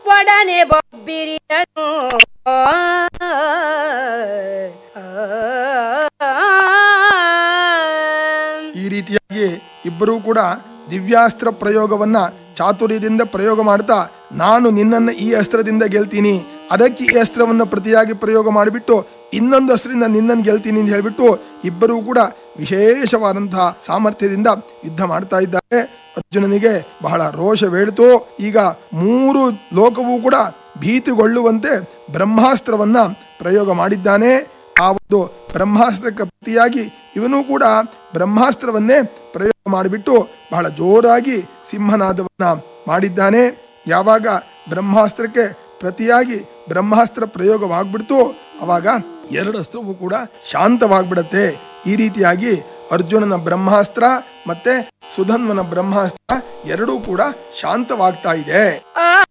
ಒಡನೆ ಬೊಬ್ಬಿರಿಯನು ಈ ರೀತಿಯಾಗಿ ಇಬ್ಬರೂ ಕೂಡ ದಿವ್ಯಾಸ್ತ್ರ ಪ್ರಯೋಗವನ್ನ ಚಾತುರ್ಯದಿಂದ ಪ್ರಯೋಗ ಮಾಡ್ತಾ ನಾನು ನಿನ್ನನ್ನು ಈ ಅಸ್ತ್ರದಿಂದ ಗೆಲ್ತೀನಿ ಅದಕ್ಕೆ ಈ ಅಸ್ತ್ರವನ್ನು ಪ್ರತಿಯಾಗಿ ಪ್ರಯೋಗ ಮಾಡಿಬಿಟ್ಟು ಇನ್ನೊಂದು ಅಸ್ತ್ರದಿಂದ ನಿನ್ನನ್ನು ಗೆಲ್ತೀನಿ ಅಂತ ಹೇಳ್ಬಿಟ್ಟು ಇಬ್ಬರೂ ಕೂಡ ವಿಶೇಷವಾದಂತಹ ಸಾಮರ್ಥ್ಯದಿಂದ ಯುದ್ಧ ಮಾಡ್ತಾ ಇದ್ದಾರೆ ಅರ್ಜುನನಿಗೆ ಬಹಳ ರೋಷವೇಳಿತು ಈಗ ಮೂರು ಲೋಕವೂ ಕೂಡ ಭೀತಿಗೊಳ್ಳುವಂತೆ ಬ್ರಹ್ಮಾಸ್ತ್ರವನ್ನ ಪ್ರಯೋಗ ಮಾಡಿದ್ದಾನೆ ಆ ಒಂದು ಬ್ರಹ್ಮಾಸ್ತ್ರಕ್ಕೆ ಪ್ರತಿಯಾಗಿ ಇವನು ಕೂಡ ಬ್ರಹ್ಮಾಸ್ತ್ರವನ್ನೇ ಪ್ರಯೋಗ ಮಾಡಿಬಿಟ್ಟು ಬಹಳ ಜೋರಾಗಿ ಸಿಂಹನಾದವನ್ನ ಮಾಡಿದ್ದಾನೆ ಯಾವಾಗ ಬ್ರಹ್ಮಾಸ್ತ್ರಕ್ಕೆ ಪ್ರತಿಯಾಗಿ ಬ್ರಹ್ಮಾಸ್ತ್ರ ಪ್ರಯೋಗವಾಗ್ಬಿಡ್ತು ಅವಾಗ ಎರಡು ಅಸ್ತ್ರವೂ ಕೂಡ ಶಾಂತವಾಗ್ಬಿಡತ್ತೆ ಈ ರೀತಿಯಾಗಿ ಅರ್ಜುನನ ಬ್ರಹ್ಮಾಸ್ತ್ರ ಮತ್ತೆ ಸುಧನ್ವನ ಬ್ರಹ್ಮಾಸ್ತ್ರ ಎರಡೂ ಕೂಡ ಶಾಂತವಾಗ್ತಾ ಇದೆ ಆ